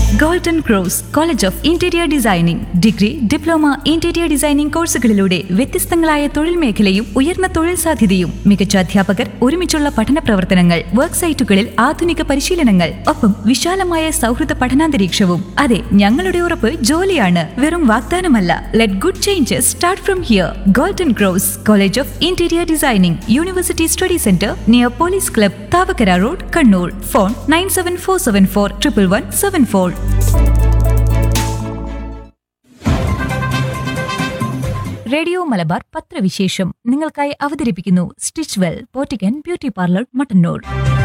golden Cross College of Interior Designing degree diploma interior designing കോഴ്സുകളിലൂടെ വ്യത്യസ്തങ്ങളായ തൊഴിൽ മേഖലയും ഉയർന്ന തൊഴിൽ സാധ്യതയും മികച്ച അധ്യാപകർ ഒരുമിച്ചുള്ള പഠന പ്രവർത്തനങ്ങൾ വർക്ക് സൈറ്റുകളിൽ ആധുനിക പരിശീലനങ്ങൾ ഒപ്പം വിശാലമായ സൗഹൃദ പഠനാന്തരീക്ഷവും അതെ ഞങ്ങളുടെ ഉറപ്പ് ജോലിയാണ് വെറും വാഗ്ദാനമല്ല let good changes start from here Golden Cross College of Interior Designing university study centre near police club Thavakkara road Kannur phone nine seven four seven four triple one seven four radio Malabar പത്രവിശേഷം നിങ്ങൾക്കായി അവതരിപ്പിക്കുന്നു സ്റ്റിച്ച് വെൽ പോറ്റിക്കൻ beauty parlour Mattannur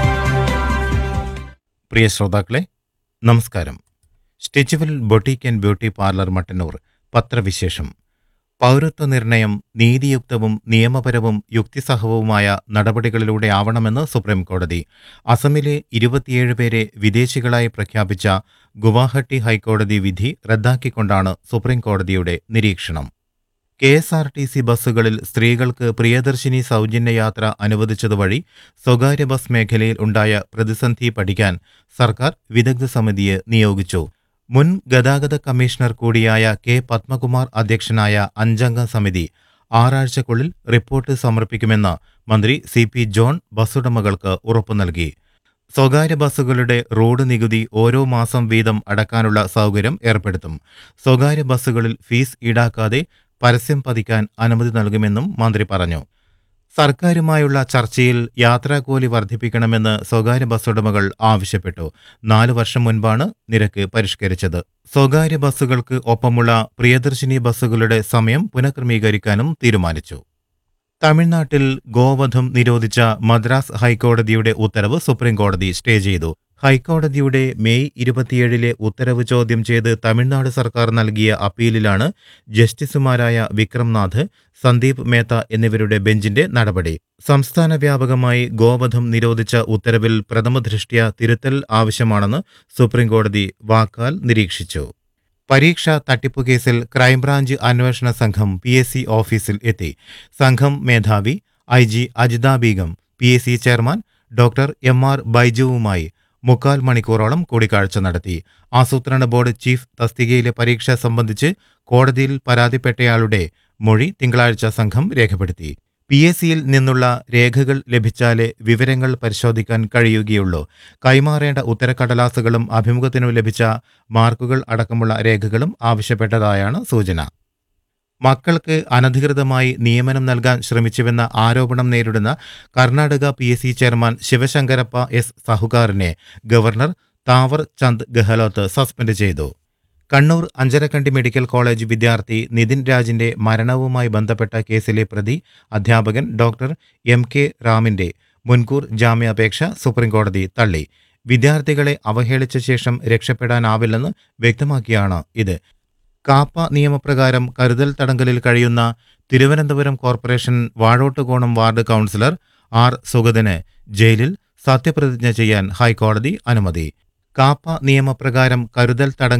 പ്രിയ ശ്രോതാക്കളെ നമസ്കാരം Stitchwell boutique and beauty parlour Mattannur പത്രവിശേഷം പൗരത്വ നിർണയം നീതിയുക്തവും നിയമപരവും യുക്തിസഹവുമായ നടപടികളിലൂടെ ആവണമെന്ന് സുപ്രീം കോടതി അസമിലെ ഇരുപത്തിയേഴ് പേരെ വിദേശികളായി പ്രഖ്യാപിച്ച ഗുവാഹട്ടി ഹൈക്കോടതി വിധി റദ്ദാക്കിക്കൊണ്ടാണ് സുപ്രീം കോടതിയുടെ നിരീക്ഷണം K S R T C ബസ്സുകളിൽ സ്ത്രീകൾക്ക് പ്രിയദർശിനി സൗജന്യ യാത്ര അനുവദിച്ചതുവഴി സ്വകാര്യ ബസ് മേഖലയിൽ ഉണ്ടായ പ്രതിസന്ധി പഠിക്കാൻ സർക്കാർ വിദഗ്ധ സമിതിയെ നിയോഗിച്ചു മുൻ ഗതാഗത കമ്മീഷണർ കൂടിയായ കെ പത്മകുമാർ അധ്യക്ഷനായ അഞ്ചംഗ സമിതി ആറാഴ്ചക്കുള്ളിൽ റിപ്പോർട്ട് സമർപ്പിക്കുമെന്ന് മന്ത്രി സി പി ജോൺ ബസ്സുടമകൾക്ക് ഉറപ്പു നൽകി സ്വകാര്യ ബസ്സുകളുടെ റോഡ് നികുതി ഓരോ മാസം വീതം അടക്കാനുള്ള സൗകര്യം ഏർപ്പെടുത്തും സ്വകാര്യ ബസ്സുകളിൽ ഫീസ് ഈടാക്കാതെ പരസ്യം പതിക്കാൻ അനുമതി നൽകുമെന്നും മന്ത്രി പറഞ്ഞു സർക്കാരുമായുള്ള ചർച്ചയിൽ യാത്രാക്കൂലി വർദ്ധിപ്പിക്കണമെന്ന് സ്വകാര്യ ബസ്സുടമകൾ ആവശ്യപ്പെട്ടു നാലു വർഷം മുൻപാണ് നിരക്ക് പരിഷ്കരിച്ചത് സ്വകാര്യ ബസ്സുകൾക്ക് ഒപ്പമുള്ള പ്രിയദർശിനി ബസ്സുകളുടെ സമയം പുനഃക്രമീകരിക്കാനും തീരുമാനിച്ചു തമിഴ്നാട്ടിൽ ഗോവധം നിരോധിച്ച മദ്രാസ് ഹൈക്കോടതിയുടെ ഉത്തരവ് സുപ്രീംകോടതി സ്റ്റേ ചെയ്തു ഹൈക്കോടതിയുടെ മെയ് ഇരുപത്തിയേഴിലെ ഉത്തരവ് ചോദ്യം ചെയ്ത് തമിഴ്നാട് സർക്കാർ നൽകിയ അപ്പീലിലാണ് ജസ്റ്റിസുമാരായ വിക്രംനാഥ് സന്ദീപ് മേത്ത എന്നിവരുടെ ബെഞ്ചിന്റെ നടപടി സംസ്ഥാന വ്യാപകമായി ഗോവധം നിരോധിച്ച ഉത്തരവിൽ പ്രഥമദൃഷ്ട്യാ തിരുത്തൽ ആവശ്യമാണെന്ന് സുപ്രീംകോടതി വാക്കാൽ നിരീക്ഷിച്ചു പരീക്ഷാ തട്ടിപ്പ് കേസിൽ ക്രൈംബ്രാഞ്ച് അന്വേഷണ സംഘം പി എസ് സി ഓഫീസിൽ എത്തി സംഘം മേധാവി I G Ajitha Begum P S C chairman doctor M R ബൈജുവുമായി മുക്കാൽ മണിക്കൂറോളം കൂടിക്കാഴ്ച നടത്തി ആസൂത്രണ ബോർഡ് ചീഫ് തസ്തികയിലെ പരീക്ഷ സംബന്ധിച്ച് കോടതിയിൽ പരാതിപ്പെട്ടയാളുടെ മൊഴി തിങ്കളാഴ്ച സംഘം രേഖപ്പെടുത്തി പി എസ് സിയിൽ നിന്നുള്ള രേഖകൾ ലഭിച്ചാലേ വിവരങ്ങൾ പരിശോധിക്കാൻ കഴിയുകയുള്ളൂ കൈമാറേണ്ട ഉത്തരക്കടലാസുകളും അഭിമുഖത്തിനു ലഭിച്ച മാർക്കുകൾ അടക്കമുള്ള രേഖകളും ആവശ്യപ്പെട്ടതായാണ് സൂചന മക്കൾക്ക് അനധികൃതമായി നിയമനം നൽകാൻ ശ്രമിച്ചുവെന്ന ആരോപണം നേരിടുന്ന Karnataka P S C chairman Shivashankarappa S സഹുകാറിനെ ഗവർണർ താവർ ചന്ദ് ഗെഹ്ലോത്ത് സസ്പെൻഡ് ചെയ്തു കണ്ണൂർ അഞ്ചരക്കണ്ടി മെഡിക്കൽ കോളേജ് വിദ്യാർത്ഥി നിതിൻ രാജിന്റെ മരണവുമായി ബന്ധപ്പെട്ട കേസിലെ പ്രതി അധ്യാപകൻ ഡോക്ടർ എം കെ റാമിന്റെ മുൻകൂർ ജാമ്യാപേക്ഷ സുപ്രീംകോടതി തള്ളി വിദ്യാർത്ഥികളെ അവഹേളിച്ച ശേഷം രക്ഷപ്പെടാനാവില്ലെന്ന് വ്യക്തമാക്കിയാണ് ഇത് കാപ്പ നിയമപ്രകാരം കരുതൽ തടങ്കലിൽ കഴിയുന്ന Thiruvananthapuram corporation Vazhottukonam ward councillor R സുഗതന് ജയിലിൽ സത്യപ്രതിജ്ഞ ചെയ്യാൻ ഹൈക്കോടതി അനുമതി കാപ്പ നിയമപ്രകാരം കരുതൽ തടങ്കൽ